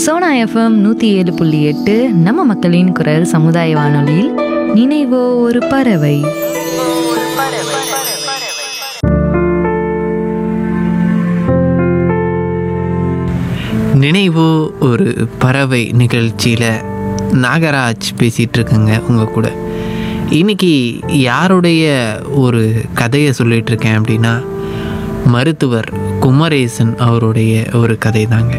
Sona FM நூற்றி ஏழு புள்ளி எட்டு நம்ம மக்களின் குரல் சமுதாய வானொலியில் நினைவோ ஒரு பறவை நினைவு ஒரு பறவை நிகழ்ச்சியில் நாகராஜ் பேசிகிட்டு இருக்கேங்க உங்கள் கூட இன்னைக்கு யாருடைய ஒரு கதையை சொல்லிட்டு இருக்கேன் அப்படின்னா மருத்துவர் குமரேசன் அவருடைய ஒரு கதை தாங்க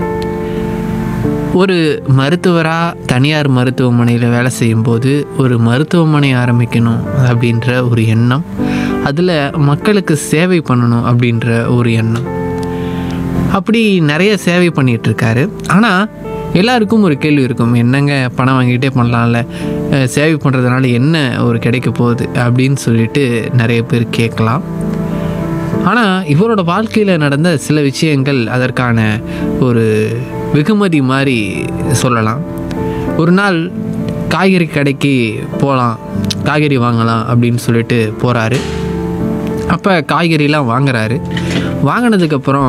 ஒரு மருத்துவராக தனியார் மருத்துவமனையில் வேலை செய்யும்போது ஒரு மருத்துவமனை ஆரம்பிக்கணும் அப்படின்ற ஒரு எண்ணம் அதில் மக்களுக்கு சேவை பண்ணணும் அப்படின்ற ஒரு எண்ணம் அப்படி நிறைய சேவை பண்ணிட்டு இருக்காரு ஆனால் எல்லாருக்கும் ஒரு கேள்வி இருக்கும் என்னங்க பணம் வாங்கிட்டே பண்ணலாம்ல அஹ் சேவை பண்ணுறதுனால என்ன ஒரு கிடைக்க போகுது அப்படின்னு சொல்லிட்டு நிறைய பேர் கேட்கலாம் ஆனால் இவரோட வாழ்க்கையில் நடந்த சில விஷயங்கள் அதற்கான ஒரு வெகுமதி மாதிரி சொல்லலாம் ஒரு நாள் காய்கறி கடைக்கு போகலாம் காய்கறி வாங்கலாம் அப்படின்னு சொல்லிட்டு போகிறாரு அப்போ காய்கறிலாம் வாங்குறாரு வாங்கினதுக்கப்புறம்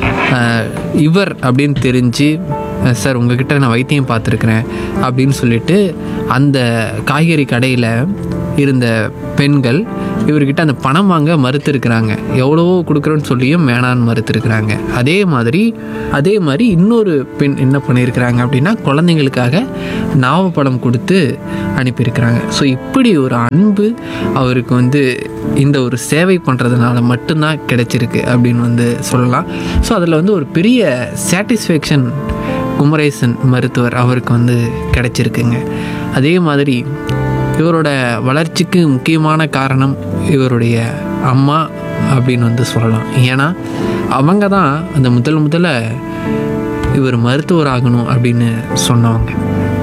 இவர் அப்படின்னு தெரிஞ்சு அஹ், சார் உங்ககிட்ட நான் வைத்தியம் பார்த்துருக்குறேன் அப்படின்னு சொல்லிட்டு அந்த காய்கறி கடையில் இருந்த பெண்கள் இவர்கிட்ட அந்த பணம் வாங்க மறுத்துருக்குறாங்க எவ்வளவோ கொடுக்குறோன்னு சொல்லியும் வேணான்னு மறுத்துருக்குறாங்க அதே மாதிரி அதே மாதிரி இன்னொரு பெண் என்ன பண்ணியிருக்கிறாங்க அப்படின்னா குழந்தைங்களுக்காக நாவப்படம் கொடுத்து அனுப்பியிருக்கிறாங்க ஸோ இப்படி ஒரு அன்பு அவருக்கு வந்து இந்த ஒரு சேவை பண்ணுறதுனால மட்டும்தான் கிடைச்சிருக்கு அப்படின்னு வந்து சொல்லலாம் ஸோ அதில் வந்து ஒரு பெரிய சாட்டிஸ்ஃபேக்ஷன் குமரேசன் மருத்துவர் அவருக்கு வந்து கிடைச்சிருக்குங்க அதே மாதிரி இவரோட வளர்ச்சிக்கு முக்கியமான காரணம் இவருடைய அம்மா அப்படின்னு வந்து சொல்லலாம் ஏன்னா அவங்க தான் அந்த முதல் முதல்ல இவர் மருத்துவர் ஆகணும் அப்படின்னு சொன்னவங்க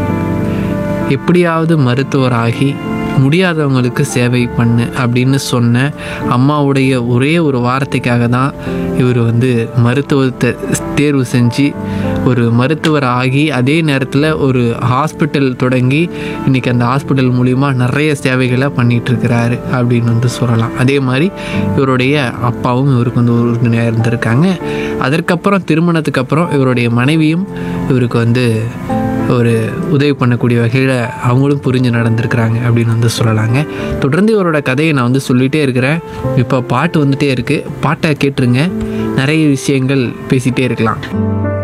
எப்படியாவது மருத்துவராகி முடியாதவங்களுக்கு சேவை பண்ணு அப்படின்னு சொன்ன அம்மாவுடைய ஒரே ஒரு வார்த்தைக்காக தான் இவர் வந்து மருத்துவத்தை தேர்வு செஞ்சு ஒரு மருத்துவர் ஆகி அதே நேரத்தில் ஒரு ஹாஸ்பிட்டல் தொடங்கி இன்றைக்கி அந்த ஹாஸ்பிட்டல் மூலிமா நிறைய சேவைகளை பண்ணிட்டு இருக்கிறாரு அப்படின்னு வந்து சொல்லலாம் அதே மாதிரி இவருடைய அப்பாவும் இவருக்கு வந்து ஒரு உறுதுணையாக இருந்திருக்காங்க அதற்கப்புறம் திருமணத்துக்கு அப்புறம் இவருடைய மனைவியும் இவருக்கு வந்து ஒரு உதவி பண்ணக்கூடிய வகையில் அவங்களும் புரிஞ்சு நடந்திருக்கிறாங்க அப்படின்னு வந்து சொல்லலாங்க தொடர்ந்து இவரோட கதையை நான் வந்து சொல்லிகிட்டே இருக்கிறேன் இப்போ பாட்டு வந்துட்டே இருக்குது பாட்டை கேட்டுருங்க நிறைய விஷயங்கள் பேசிகிட்டே இருக்கலாம்